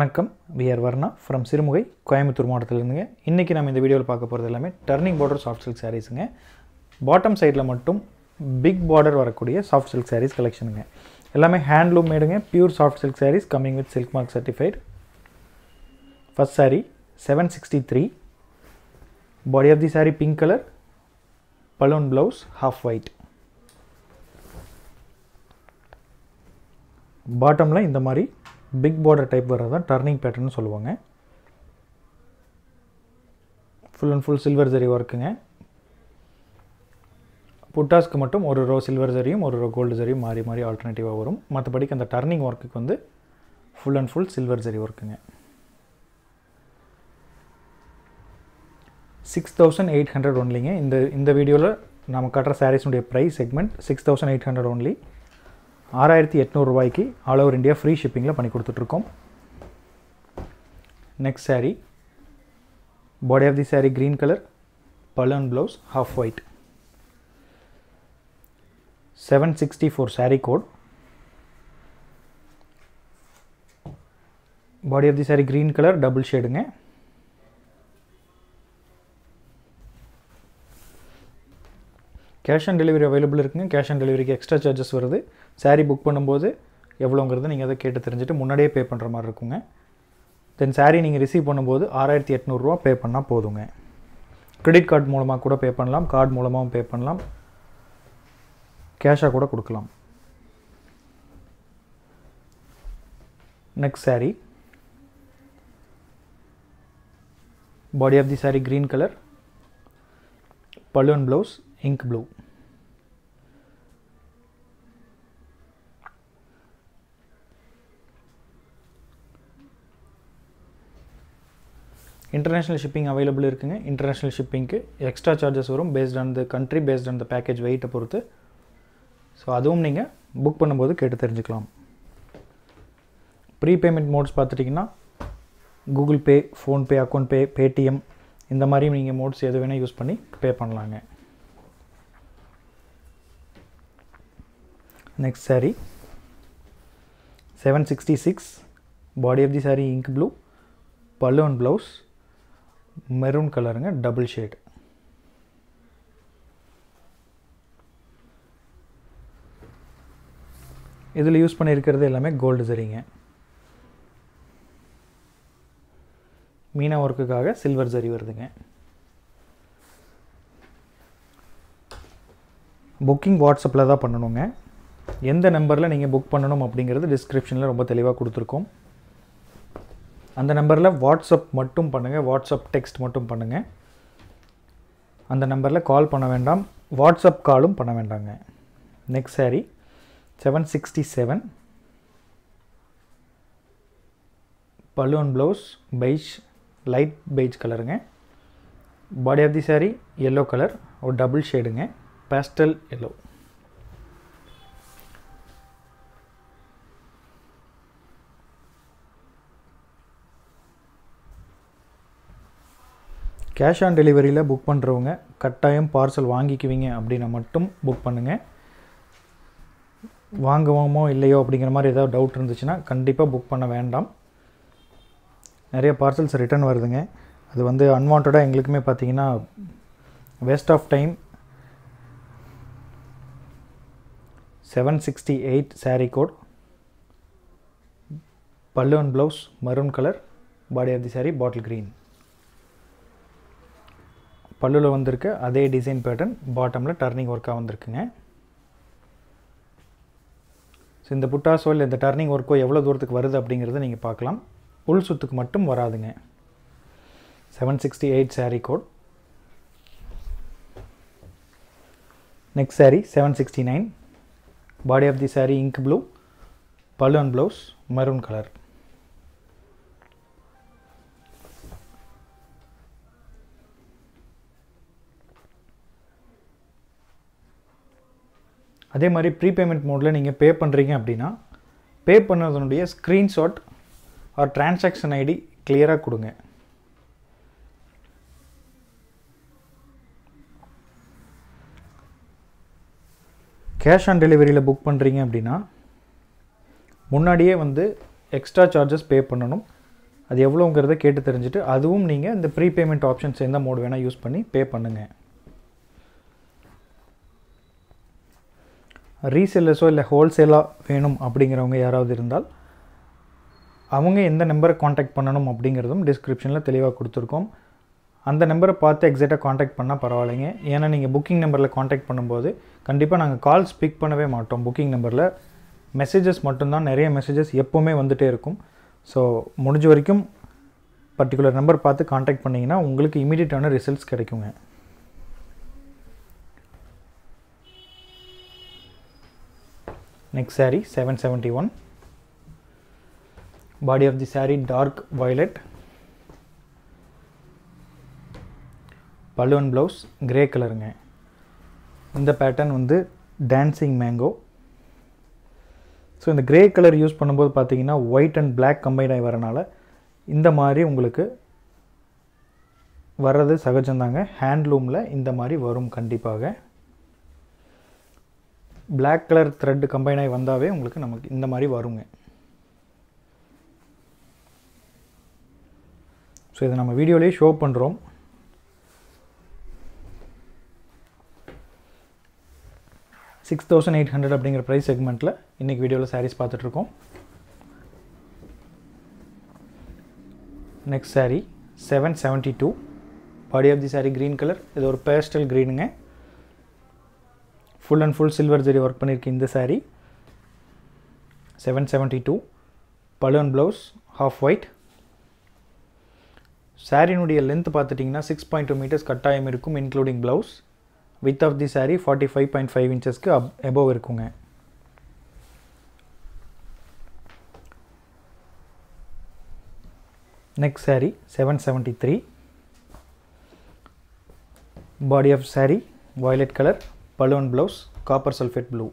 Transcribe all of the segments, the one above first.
வணக்கம் V R Varna from Sirumugai Coimbatore மாவட்டத்திலேருந்துங்க இன்றைக்கி நம்ம இந்த வீடியோவில் பார்க்க போகிறது எல்லாமே டர்னிங் பார்டர் சாஃப்ட் சில்க் சாரீஸுங்க பாட்டம் சைடில் மட்டும் பிக் பார்டர் வரக்கூடிய சாஃப்ட் சில்க் சாரீஸ் கலெக்ஷனுங்க எல்லாமே ஹேண்ட்லூம் மேடுங்க pure soft silk sarees coming with silk mark certified first saree seven sixty three body of the saree pink colour balloon blouse half white பாட்டமில் இந்த மாதிரி பிக் பார்டர் டைப் வர்றது தான் டர்னிங் பேட்டர்னு சொல்லுவாங்க full and full silver zari ஒர்க்குங்க புட்டாஸ்க்கு மட்டும் ஒரு ரோ சில்வர் ஜரியும் ஒரு ரோ கோல்டு ஜரியும் மாறி மாறி ஆல்டர்னேட்டிவாக வரும் மற்றபடிக்கு அந்த டர்னிங் ஒர்க்குக்கு வந்து full and full silver zari ஒர்க்குங்க சிக்ஸ் தௌசண்ட் எயிட் ஹண்ட்ரட் ஒன்லிங்க இந்த இந்த வீடியோவில் நம்ம கட்டுற சாரீஸுடைய price segment six thousand eight hundred only ஆறாயிரத்தி எட்நூறுரூவாய்க்கு ஆல் ஓவர் இந்தியா ஃப்ரீ ஷிப்பிங்கில் பண்ணி கொடுத்துட்ருக்கோம் next saree body of the saree green colour balloon blouse half white seven sixty four saree code body of the saree green colour double ஷேடுங்க cash on delivery available இருக்குங்க cash on டெலிவரிக்கு extra charges வருது saree book பண்ணும்போது எவ்வளோங்கிறது நீங்கள் அதை கேட்டு தெரிஞ்சுட்டு முன்னாடியே பே பண்ணுற மாதிரி இருக்குங்க தென் சாரீ நீங்கள் ரிசீவ் பண்ணும்போது ஆறாயிரத்தி எட்நூறுரூவா பே பண்ணால் போதுங்க கிரெடிட் கார்டு மூலமாக கூட பே பண்ணலாம் கார்டு மூலமாகவும் பே பண்ணலாம் கேஷாக கூட கொடுக்கலாம் next saree body of the saree green colour balloon blouse ink blue international shipping available இருக்குங்க இன்டர்நேஷ்னல் ஷிப்பிங்க்கு எக்ஸ்ட்ரா சார்ஜஸ் வரும் based on the country based on the package வெயிட்டை பொறுத்து ஸோ அதுவும் நீங்கள் புக் பண்ணும்போது கேட்டு தெரிஞ்சுக்கலாம் ப்ரீ பேமெண்ட் மோட்ஸ் பார்த்துட்டிங்கன்னா Google Pay PhonePe account pay Paytm இந்த மாதிரி நீங்கள் மோட்ஸ் எது வேணால் யூஸ் பண்ணி பே பண்ணலாங்க next saree seven sixty six body of the saree ink blue balloon blouse maroon கலருங்க டபுள் ஷேட் இதில் யூஸ் பண்ணியிருக்கிறது எல்லாமே கோல்டு சரிங்க மீனா ஒர்க்குக்காக சில்வர் ஜரி வருதுங்க புக்கிங் வாட்ஸ்அப்பில் தான் பண்ணணுங்க எந்த நம்பரில் நீங்கள் புக் பண்ணணும் அப்படிங்கிறது டிஸ்கிரிப்ஷனில் ரொம்ப தெளிவாக கொடுத்துருக்கோம் அந்த நம்பரில் வாட்ஸ்அப் மட்டும் பண்ணுங்கள் வாட்ஸ்அப் டெக்ஸ்ட் மட்டும் பண்ணுங்கள் அந்த நம்பரில் கால் பண்ண வேண்டாம் வாட்ஸ்அப் காலும் பண்ண வேண்டாங்க next saree seven sixty seven balloon blouse beige light beige கலருங்க body of the saree yellow colour ஒரு டபுள் ஷேடுங்க பேஸ்டல் எல்லோ கேஷ் ஆன் டெலிவரியில் புக் பண்ணுறவங்க கட்டாயம் பார்சல் வாங்கிக்குவீங்க அப்படின்னா மட்டும் புக் பண்ணுங்கள் வாங்குவோமோ இல்லையோ அப்படிங்கிற மாதிரி ஏதாவது டவுட் இருந்துச்சுன்னா கண்டிப்பாக புக் பண்ண வேண்டாம் நிறைய பார்சல்ஸ் ரிட்டர்ன் வருதுங்க அது வந்து அன்வான்டாக எங்களுக்குமே பார்த்தீங்கன்னா waste of time seven sixty eight saree code பல்லுவன் blouse maroon colour body of the saree bottle green பல்லுவில் வந்திருக்க அதே டிசைன் பேட்டர்ன் பாட்டமில் டர்னிங் ஒர்க்காக வந்திருக்குங்க ஸோ இந்த புட்டாஸோ இல்லை இந்த டர்னிங் ஒர்க்கோ எவ்வளோ தூரத்துக்கு வருது அப்படிங்கிறத நீங்கள் பார்க்கலாம் உள் சுத்துக்கு மட்டும் வராதுங்க seven sixty eight saree code next saree seven sixty nine body of the saree ink blue balloon blouse maroon colour அதே மாதிரி ப்ரீபேமெண்ட் மோடில் நீங்கள் பே பண்ணுறீங்க அப்படின்னா பே பண்ணதனுடைய ஸ்க்ரீன்ஷாட் ஆர் டிரான்சாக்ஷன் ஐடி கிளியராக கொடுங்க கேஷ் ஆன் டெலிவரியில் புக் பண்ணுறீங்க அப்படின்னா முன்னாடியே வந்து எக்ஸ்ட்ரா சார்ஜஸ் பே பண்ணணும் அது எவ்வளோங்கிறத கேட்டு தெரிஞ்சுட்டு அதுவும் நீங்கள் இந்த ப்ரீபேமெண்ட் ஆப்ஷன்ஸ் எந்த மோடு வேணால் யூஸ் பண்ணி பே பண்ணுங்கள் ரீசெல்லர்ஸோ இல்லை ஹோல்சேலாக வேணும் அப்படிங்கிறவங்க யாராவது இருந்தால் அவங்க எந்த நம்பரை காண்டாக்ட் பண்ணணும் அப்படிங்கிறதும் டிஸ்கிரிப்ஷனில் தெளிவாக கொடுத்துருக்கோம் அந்த நம்பரை பார்த்து எக்ஸாக்டாக காண்டாக்ட் பண்ணால் பரவாயில்லைங்க ஏன்னா நீங்கள் புக்கிங் நம்பரில் காண்டாக்ட் பண்ணும்போது கண்டிப்பாக நாங்கள் கால்ஸ் பிக் பண்ணவே மாட்டோம் புக்கிங் நம்பரில் மெசேஜஸ் மட்டும்தான் நிறைய மெசேஜஸ் எப்போவுமே வந்துகிட்டே இருக்கும் ஸோ முடிஞ்ச வரைக்கும் பர்டிகுலர் நம்பர் பார்த்து காண்டாக்ட் பண்ணிங்கன்னா உங்களுக்கு இமீடியட்டான ரிசல்ட்ஸ் கிடைக்குங்க next saree seven seventy one body of the saree dark violet பல்லுவன் ப்ளவுஸ் கிரே கலருங்க இந்த பேட்டர்ன் வந்து டான்சிங் மேங்கோ ஸோ இந்த கிரே கலர் யூஸ் பண்ணும்போது பார்த்தீங்கன்னா ஒயிட் அண்ட் பிளாக் கம்பைன் ஆகி வரனால இந்த மாதிரி உங்களுக்கு வர்றது சகஜம்தாங்க ஹேண்ட்லூமில் இந்த மாதிரி வரும் கண்டிப்பாக பிளாக் கலர் த்ரெட் கம்பைன் ஆகி வந்தாவே உங்களுக்கு நமக்கு இந்த மாதிரி வருங்க ஸோ இதை நம்ம வீடியோலேயே ஷோ பண்ணுறோம் சிக்ஸ் தௌசண்ட் எயிட் ஹண்ட்ரட் அப்படிங்கிற ப்ரைஸ் செக்மெண்ட்டில் இன்றைக்கி வீடியோவில் சாரீஸ் பார்த்துட்ருக்கோம் next saree seven seventy two body of the saree green colour இது ஒரு பேஸ்டல் க்ரீனுங்க full and full silver zari work பண்ணியிருக்கு இந்த saree seven seventy two balloon blouse half white சாரினுடைய லென்த் பார்த்துட்டிங்கன்னா சிக்ஸ் பாயிண்ட் டூ மீட்டர்ஸ் கட்டாயம் இருக்கும் including blouse with of the saree forty five point five இன்ச்சஸ்க்கு அப் எபோவ் இருக்குங்க next saree seven seventy three body of saree violet colour balloon blouse copper sulphate blue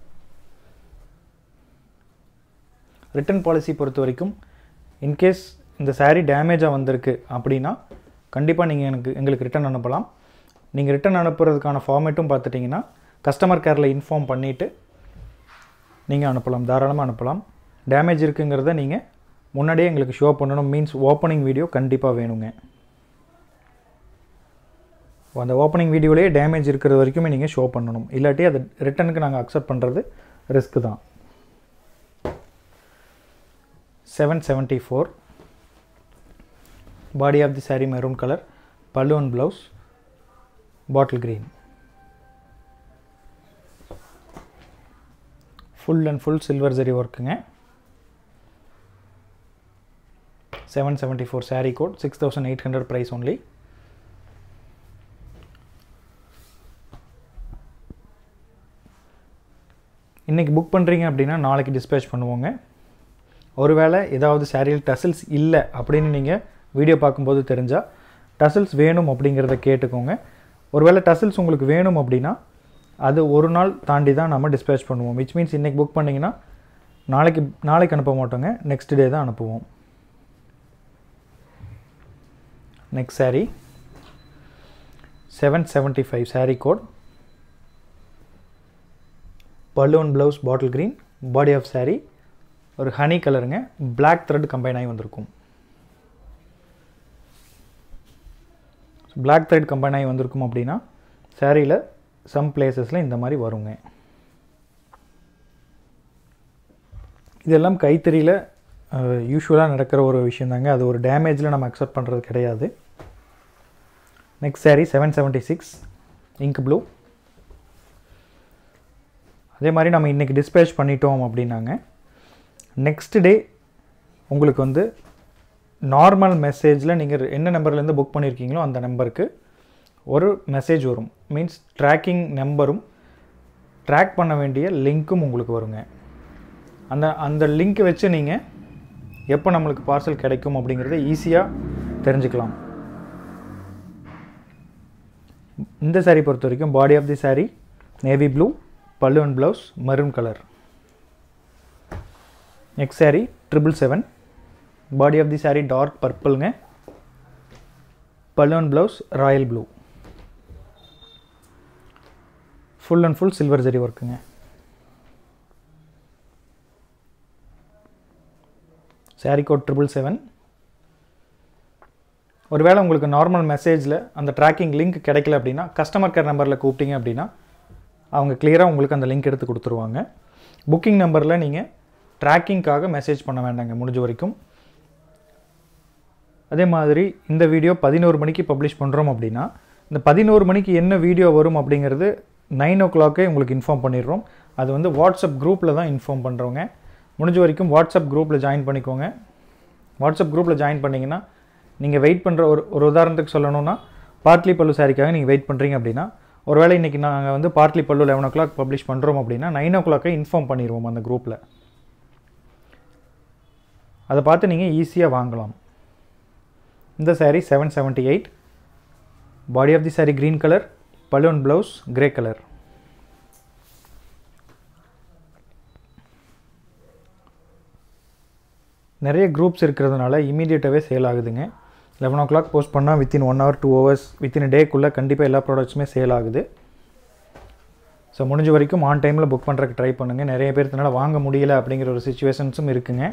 return policy பொறுத்த வரைக்கும் in case இந்த சாரீ டேமேஜாக வந்திருக்கு அப்படின்னா கண்டிப்பாக நீங்கள் எனக்கு எங்களுக்கு ரிட்டன் அனுப்பலாம் நீங்கள் ரிட்டன் அனுப்புறதுக்கான ஃபார்மேட்டும் பார்த்துட்டிங்கன்னா கஸ்டமர் கேரில் இன்ஃபார்ம் பண்ணிவிட்டு நீங்கள் அனுப்பலாம் தாராளமாக அனுப்பலாம் டேமேஜ் இருக்குங்கிறத நீங்கள் முன்னாடியே எங்களுக்கு ஷோ பண்ணணும் மீன்ஸ் ஓப்பனிங் வீடியோ கண்டிப்பாக வேணுங்க அந்த ஓப்பனிங் வீடியோலேயே டேமேஜ் இருக்கிறது வரைக்குமே நீங்கள் ஷோ பண்ணணும் இல்லாட்டி அது ரிட்டனுக்கு நாங்கள் அக்செப்ட் பண்ணுறது ரிஸ்க்கு தான் seven seventy four body of the saree maroon colour பல்லுவன் blouse bottle green full and full silver zari ஒர்க்குங்க seven seventy four saree code six thousand eight hundred price only இன்றைக்கி புக் பண்ணுறீங்க அப்படின்னா நாளைக்கு டிஸ்பேச் பண்ணுவோங்க ஒருவேளை ஏதாவது சாரியில் டசில்ஸ் இல்லை அப்படின்னு நீங்கள் வீடியோ பார்க்கும்போது தெரிஞ்சால் டசில்ஸ் வேணும் அப்படிங்கிறத கேட்டுக்கோங்க ஒருவேளை டசில்ஸ் உங்களுக்கு வேணும் அப்படின்னா அது ஒரு நாள் தாண்டி தான் நம்ம டிஸ்பேச் பண்ணுவோம் விச் மீன்ஸ் இன்றைக்கி புக் பண்ணிங்கன்னா நாளைக்கு நாளைக்கு அனுப்ப மாட்டோங்க நெக்ஸ்ட் டே தான் அனுப்புவோம் next saree seven seventy five saree code pallu and blouse bottle green body of saree ஒரு ஹனி கலருங்க பிளாக் த்ரெட் கம்பைன் ஆகி வந்திருக்கும் பிளாக் த்ரெட் கம்பைன் ஆகி வந்திருக்கும் அப்படின்னா சாரியில் சம் பிளேசஸில் இந்த மாதிரி வருங்க இதெல்லாம் கைத்தறியில் யூஸ்வலாக நடக்கிற ஒரு விஷயம் தாங்க அது ஒரு டேமேஜில் நம்ம அக்செப்ட் பண்ணுறது கிடையாது next saree seven seventy six ink blue அதே மாதிரி நம்ம இன்றைக்கி டிஸ்பேச் பண்ணிட்டோம் அப்படின்னாங்க நெக்ஸ்ட் டே உங்களுக்கு வந்து நார்மல் மெசேஜில் நீங்கள் என்ன நம்பர்லேருந்து புக் பண்ணியிருக்கீங்களோ அந்த நம்பருக்கு ஒரு மெசேஜ் வரும் மீன்ஸ் ட்ராக்கிங் நம்பரும் ட்ராக் பண்ண வேண்டிய லிங்க்கும் உங்களுக்கு வருங்க அந்த அந்த லிங்க் வச்சு நீங்கள் எப்போ நம்மளுக்கு பார்சல் கிடைக்கும் அப்படிங்கிறத ஈஸியாக தெரிஞ்சுக்கலாம் இந்த சாரீ பொறுத்த வரைக்கும் body of the saree navy blue pallu and blouse maroon colour next saree triple seven body of the saree dark பர்பிள்ங்க pallu and blouse royal blue full and full silver zari ஒர்க்குங்க சாரீ கோட் ட்ரிபிள் செவன் ஒருவேளை உங்களுக்கு நார்மல் மெசேஜில் அந்த ட்ராக்கிங் லிங்க் கிடைக்கல அப்படின்னா கஸ்டமர் கேர் நம்பரில் கூப்பிட்டீங்க அப்படின்னா அவங்க கிளியராக உங்களுக்கு அந்த லிங்க் எடுத்து கொடுத்துருவாங்க புக்கிங் நம்பரில் நீங்கள் ட்ராக்கிங்காக மெசேஜ் பண்ண வேண்டாங்க முடிஞ்ச வரைக்கும் அதே மாதிரி இந்த வீடியோ பதினோரு மணிக்கு பப்ளிஷ் பண்ணுறோம் அப்படின்னா இந்த பதினோரு மணிக்கு என்ன வீடியோ வரும் அப்படிங்கிறது நைன் ஓ கிளாக்கே உங்களுக்கு இன்ஃபார்ம் பண்ணிடுறோம் அது வந்து வாட்ஸ்அப் குரூப்பில் தான் இன்ஃபார்ம் பண்ணுறோங்க முடிஞ்ச வரைக்கும் வாட்ஸ்அப் குரூப்பில் ஜாயின் பண்ணிக்கோங்க வாட்ஸ்அப் குரூப்பில் ஜாயின் பண்ணிங்கன்னா நீங்கள் வெயிட் பண்ணுற ஒரு ஒரு உதாரணத்துக்கு சொல்லணும்னா பார்ட்லி பல்லு சாரிக்காக நீங்கள் வெயிட் பண்ணுறீங்க அப்படின்னா ஒருவேளை இன்றைக்கி நாங்கள் வந்து பார்ட்லி பல்லு லெவன் ஓ கிளாக் பப்ளிஷ் பண்ணுறோம் அப்படின்னா நைன் ஓ கிளாக்கே இன்ஃபார்ம் பண்ணிடுவோம் அந்த குரூப்பில் அதை பார்த்து நீங்கள் ஈஸியாக வாங்கலாம் இந்த saree seven seventy eight body of the saree green colour balloon blouse grey colour நிறைய குரூப்ஸ் இருக்கிறதுனால இமீடியட்டாகவே சேல் ஆகுதுங்க லெவன் ஓ கிளாக் போஸ்ட் பண்ணால் within one hour two hours within டேக்குள்ளே கண்டிப்பாக எல்லா ப்ராடக்ட்ஸுமே சேல் ஆகுது ஸோ முடிஞ்ச வரைக்கும் ஆன் டைமில் புக் பண்ணுறதுக்கு ட்ரை பண்ணுங்கள் நிறைய பேர்த்தனால வாங்க முடியல அப்படிங்கிற ஒரு சுச்சுவேஷன்ஸும் இருக்குங்க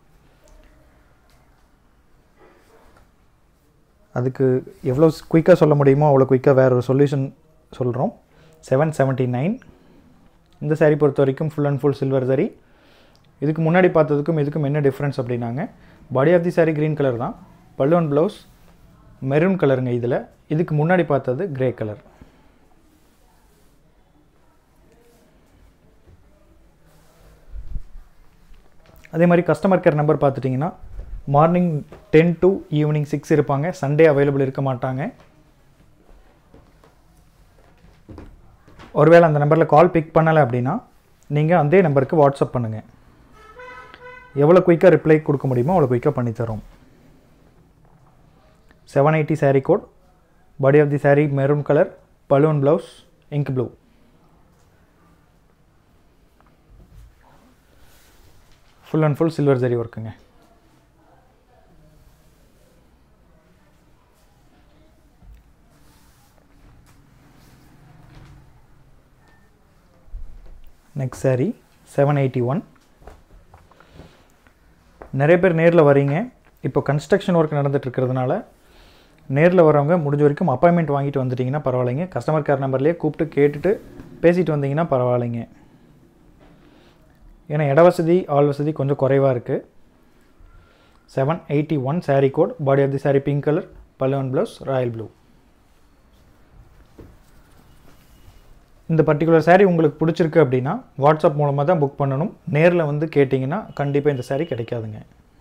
அதுக்கு எவ்வளோ குயிக்காக சொல்ல முடியுமோ அவ்வளோ குயிக்காக வேறு ஒரு சொல்யூஷன் சொல்கிறோம் செவன் செவன்ட்டி நைன் இந்த saree பொறுத்த வரைக்கும் full and full silver saree இதுக்கு முன்னாடி பார்த்ததுக்கும் இதுக்கும் என்ன டிஃப்ரென்ஸ் அப்படின்னாங்க body of the saree green colour தான் பல்லுவன் ப்ளவுஸ் மெரூன் கலருங்க இதில் இதுக்கு முன்னாடி பார்த்தது கிரே கலர் அதே மாதிரி கஸ்டமர் கேர் நம்பர் பார்த்துட்டிங்கன்னா morning ten to evening six இருப்பாங்க சண்டே அவைலபிள் இருக்க மாட்டாங்க ஒருவேளை அந்த நம்பரில் கால் பிக் பண்ணலை அப்படின்னா நீங்கள் அதே நம்பருக்கு வாட்ஸ்அப் பண்ணுங்கள் எவ்வளோ குயிக்காக ரிப்ளை கொடுக்க முடியுமோ அவ்வளோ குயிக்காக பண்ணித்தரோம் seven eighty saree code body of the saree maroon colour balloon blouse ink blue full and full silver zari ஒர்க்குங்க next saree seven eighty one நிறைய பேர் நேரில் வரீங்க இப்போ கன்ஸ்ட்ரக்ஷன் ஒர்க் நடந்துட்டு இருக்கிறதுனால நேரில் வரவங்க முடிஞ்ச வரைக்கும் அப்பாயின்மெண்ட் வாங்கிட்டு வந்துட்டிங்கன்னா பரவாயில்லைங்க கஸ்டமர் கேர் நம்பர்லேயே கூப்பிட்டு கேட்டுட்டு பேசிட்டு வந்தீங்கன்னா பரவாயில்லைங்க ஏன்னா இட வசதி ஆள் வசதி கொஞ்சம் குறைவாக இருக்குது seven eighty one saree code body of the saree pink colour பல்லுவன் ப்ளவுஸ் ராயல் ப்ளூ இந்த பர்டிகுலர் saree உங்களுக்கு பிடிச்சிருக்கு அப்படின்னா வாட்ஸ்அப் மூலமாக தான் புக் பண்ணணும் நேரில் வந்து கேட்டிங்கன்னா கண்டிப்பாக இந்த saree கிடைக்காதுங்க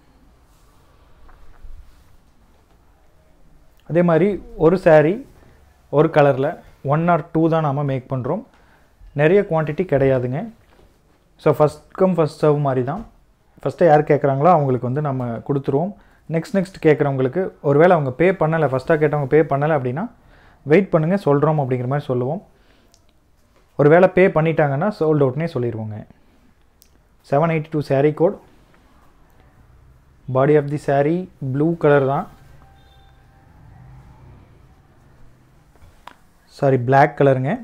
அதே மாதிரி ஒரு saree ஒரு கலரில் ஒன் ஆர் டூ தான் நாம் மேக் பண்ணுறோம் நிறைய குவான்டிட்டி கிடையாதுங்க so first come first serve மாதிரி தான் ஃபஸ்ட்டு யார் கேட்குறாங்களோ அவங்களுக்கு வந்து நம்ம கொடுத்துருவோம் நெக்ஸ்ட் நெக்ஸ்ட் கேட்குறவங்களுக்கு ஒருவேளை அவங்க பே பண்ணலை ஃபஸ்ட்டாக கேட்டவங்க பே பண்ணலை அப்படின்னா வெயிட் பண்ணுங்கள் சொல்கிறோம் அப்படிங்கிற மாதிரி சொல்லுவோம் ஒரு வேளை பே பண்ணிட்டாங்கன்னா சோல்ட் அவுட்னே சொல்லிடுவோங்க seven eighty two saree code body of the saree blue colour தான் சாரி Black கலருங்க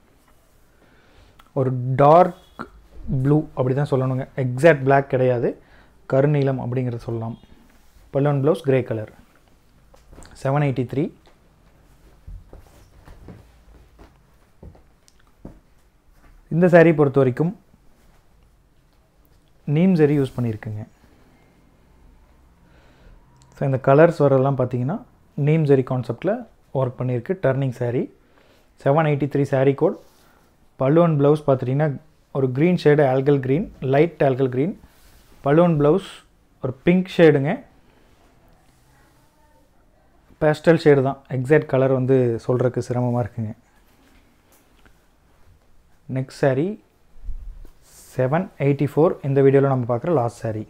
ஒரு டார்க் ப்ளூ அப்படி தான் சொல்லணுங்க எக்ஸாக்ட் Black கிடையாது கருநீலம் அப்படிங்கிறத சொல்லலாம் pallu and blouse grey colour seven eighty three இந்த saree பொறுத்த வரைக்கும் நீம் சரி யூஸ் பண்ணியிருக்குங்க ஸோ இந்த கலர்ஸ் வரதெல்லாம் பார்த்தீங்கன்னா நீம் சரி கான்செப்டில் ஒர்க் பண்ணியிருக்கு turning saree seven eighty three saree code பல்லுவன் ப்ளவுஸ் பார்த்துட்டிங்கன்னா ஒரு க்ரீன் ஷேடு ஆல்கல் க்ரீன் லைட் ஆல்கல் க்ரீன் பல்லுவன் ப்ளவுஸ் ஒரு பிங்க் ஷேடுங்க பேஸ்டல் ஷேடு தான் எக்ஸாக்ட் கலர் வந்து சொல்கிறதுக்கு சிரமமாக இருக்குங்க next saree seven eighty four இந்த வீடியோவில் நம்ம பார்க்குற last saree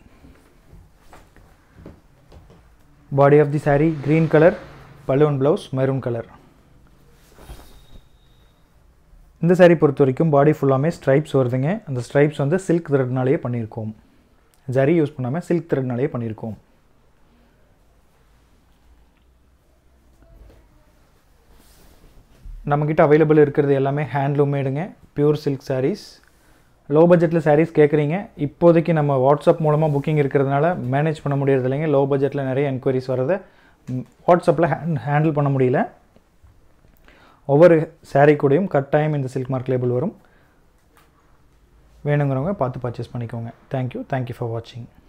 body of the saree green colour balloon blouse maroon colour இந்த saree பொறுத்த வரைக்கும் பாடி ஃபுல்லாமே ஸ்ட்ரைப்ஸ் வருதுங்க அந்த ஸ்ட்ரைப்ஸ் வந்து சில்க் த்ரெட்னாலேயே பண்ணியிருக்கோம் ஜரி யூஸ் பண்ணாமல் சில்க் த்ரெட்னாலேயே பண்ணியிருக்கோம் நம்மக்கிட்ட அவைலபிள் இருக்கிறது எல்லாமே ஹேண்ட்லூம் மேடுங்க பியூர் சில்க் sarees லோ பட்ஜெட்டில் sarees கேட்குறீங்க இப்போதைக்கு நம்ம வாட்ஸ்அப் மூலமாக புக்கிங் இருக்கிறதுனால மேனேஜ் பண்ண முடியறது இல்லைங்க லோ பட்ஜெட்டில் நிறைய என்கொயரிஸ் வரதை வாட்ஸ்அப்பில் ஹேண்ட் ஹேண்டில் பண்ண முடியல ஒவ்வொரு saree கூடயும் கட்டாயம் இந்த சில்க் மார்க் லேபிள் வரும் வேணுங்கிறவங்க பார்த்து பர்ச்சேஸ் பண்ணிக்கோங்க தேங்க்யூ தேங்க்யூ ஃபார் வாட்சிங்